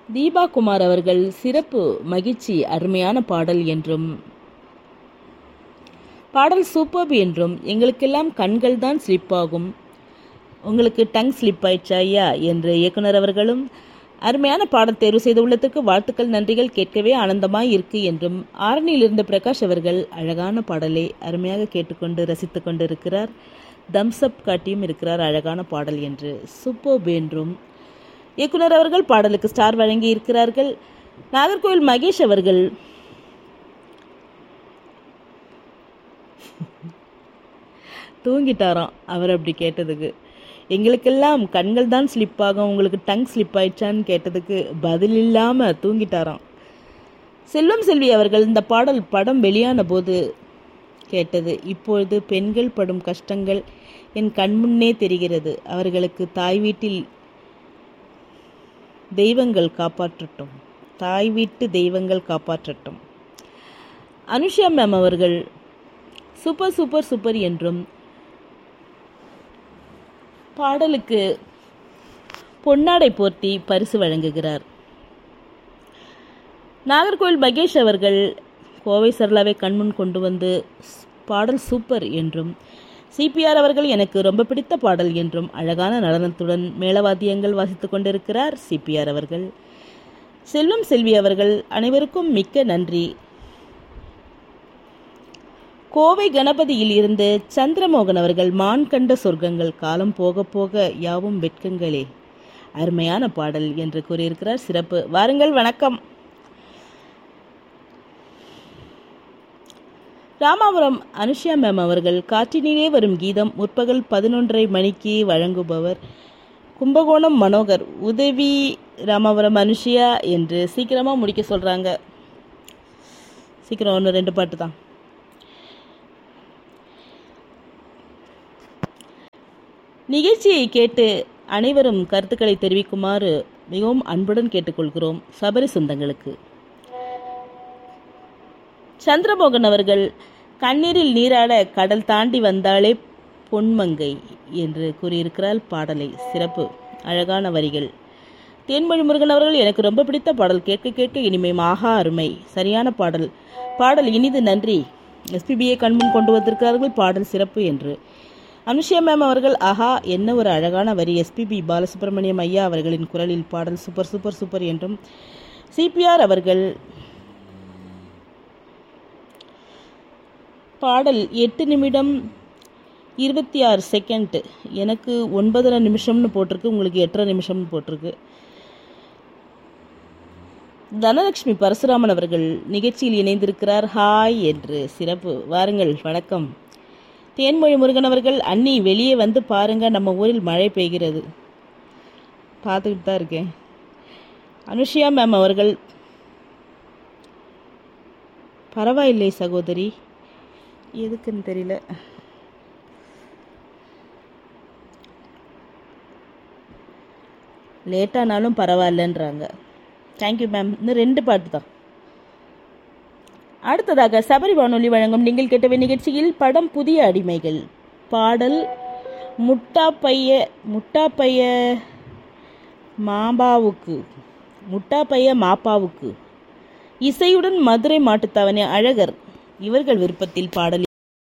தீபா குமார் அவர்கள் சிறப்பு மகிழ்ச்சி அருமையான பாடல் என்றும் பாடல் சூப்பர்ப் என்றும் எங்களுக்கெல்லாம் கண்கள் தான் ஸ்லிப் ஆகும் உங்களுக்கு டங் ஸ்லிப் ஆயிடுச்சா ஐயா என்று இயக்குனர் அவர்களும் அருமையான பாடல் தேர்வு செய்த உள்ளத்துக்கு வாழ்த்துக்கள் நன்றிகள் கேட்கவே ஆனந்தமாய் இருக்கு என்றும் ஆரணியில் இருந்த பிரகாஷ் அவர்கள் அழகான பாடலை அருமையாக கேட்டுக்கொண்டு ரசித்து கொண்டு இருக்கிறார் தம்ஸ் அப் காட்டியும் இருக்கிறார் அழகான பாடல் என்று சூப்பர்ப் என்றும் இயக்குனர் அவர்கள் பாடலுக்கு ஸ்டார் வழங்கி இருக்கிறார்கள் நாகர்கோவில் மகேஷ் அவர்கள் தூங்கிட்டாராம் அவர் அப்படி கேட்டதுக்கு எங்களுக்கெல்லாம் கண்கள் தான் ஸ்லிப் ஆகும் உங்களுக்கு டங் ஸ்லிப் ஆயிடுச்சான்னு கேட்டதுக்கு பதில் இல்லாமல் தூங்கிட்டாராம் செல்வம் செல்வி அவர்கள் இந்த பாடல் படம் வெளியான போது கேட்டது இப்பொழுது பெண்கள் படும் கஷ்டங்கள் என் கண்முன்னே தெரிகிறது அவர்களுக்கு தாய் வீட்டில் தெய்வங்கள் காப்பாற்றட்டும் தாய் வீட்டு தெய்வங்கள் காப்பாற்றட்டும் அனுஷா மேம் அவர்கள் சூப்பர் சூப்பர் சூப்பர் என்றும் பாடலுக்கு பொன்னாடை போர்த்தி பரிசு வழங்குகிறார் நாகர்கோவில் மகேஷ் அவர்கள் கோவை சரளாவை கண்முன் கொண்டு வந்து பாடல் சூப்பர் என்றும் சிபிஆர் அவர்கள் எனக்கு ரொம்ப பிடித்த பாடல் என்றும் அழகான நடனத்துடன் மேளவாத்தியங்கள் வாசித்துக் கொண்டிருக்கிறார் சிபிஆர் அவர்கள் செல்வம் செல்வி அவர்கள் அனைவருக்கும் மிக்க நன்றி கோவை கணபதியில் இருந்து சந்திரமோகன் அவர்கள் மான் கண்ட சொர்க்கங்கள் காலம் போக போக யாவும் வெட்கங்களே அருமையான பாடல் என்று கூறியிருக்கிறார் சிறப்பு வாருங்கள் வணக்கம் ராமாபுரம் அனுஷ்யா மேம் அவர்கள் காற்றினிலே வரும் கீதம் முற்பகல் பதினொன்றரை மணிக்கு வழங்குபவர் கும்பகோணம் மனோகர் உதவி ராமாபுரம் அனுஷியா என்று சீக்கிரமாக முடிக்க சொல்கிறாங்க சீக்கிரம் ஒன்று ரெண்டு பாட்டு தான் நிகழ்ச்சியை கேட்டு அனைவரும் கருத்துக்களை தெரிவிக்குமாறு மிகவும் அன்புடன் கேட்டுக்கொள்கிறோம் சபரி சொந்தங்களுக்கு சந்திரமோகன் அவர்கள் கண்ணீரில் நீராட கடல் தாண்டி வந்தாலே பொன்மங்கை என்று கூறியிருக்கிறார் பாடலை சிறப்பு அழகான வரிகள் தேன்மொழி முருகன் அவர்கள் எனக்கு ரொம்ப பிடித்த பாடல் கேட்க கேட்க இனிமை ஆஹா அருமை சரியான பாடல் பாடல் இனிது நன்றி எஸ்பிபியை கண்முன் கொண்டு வந்திருக்கிறார்கள் பாடல் சிறப்பு என்று அனுஷியா மேம் அவர்கள் ஆஹா என்ன ஒரு அழகான வரி எஸ்பிபி பாலசுப்ரமணியம் ஐயா அவர்களின் குரலில் பாடல் சூப்பர் சூப்பர் சூப்பர் என்றும் சிபிஆர் அவர்கள் பாடல் எட்டு நிமிடம் இருபத்தி ஆறு செகண்ட் எனக்கு ஒன்பதரை நிமிஷம்னு போட்டிருக்கு உங்களுக்கு எட்டரை நிமிஷம்னு போட்டிருக்கு தனலட்சுமி பரசுராமன் அவர்கள் நிகழ்ச்சியில் இணைந்திருக்கிறார் ஹாய் என்று சிறப்பு வாருங்கள் வணக்கம் தேன்மொழி முருகன் அவர்கள் அண்ணி வெளியே வந்து பாருங்க நம்ம ஊரில் மழை பெய்கிறது பார்த்துக்கிட்டு தான் இருக்கேன் அனுஷியா மேம் அவர்கள் பரவாயில்லை சகோதரி எதுக்குன்னு தெரியல லேட்டானாலும் பரவாயில்லன்றாங்க தேங்க்யூ மேம் இன்னும் ரெண்டு பாட்டு தான் அடுத்ததாக சபரி வானொலி வழங்கும் நீங்கள் கேட்டவை நிகழ்ச்சியில் படம் புதிய அடிமைகள் பாடல் முட்டா பைய முட்டா பைய மாபாவுக்கு முட்டா பைய மாப்பாவுக்கு இசையுடன் மதுரை மாட்டுத்தாவணி அழகர் இவர்கள் விருப்பத்தில் பாடல்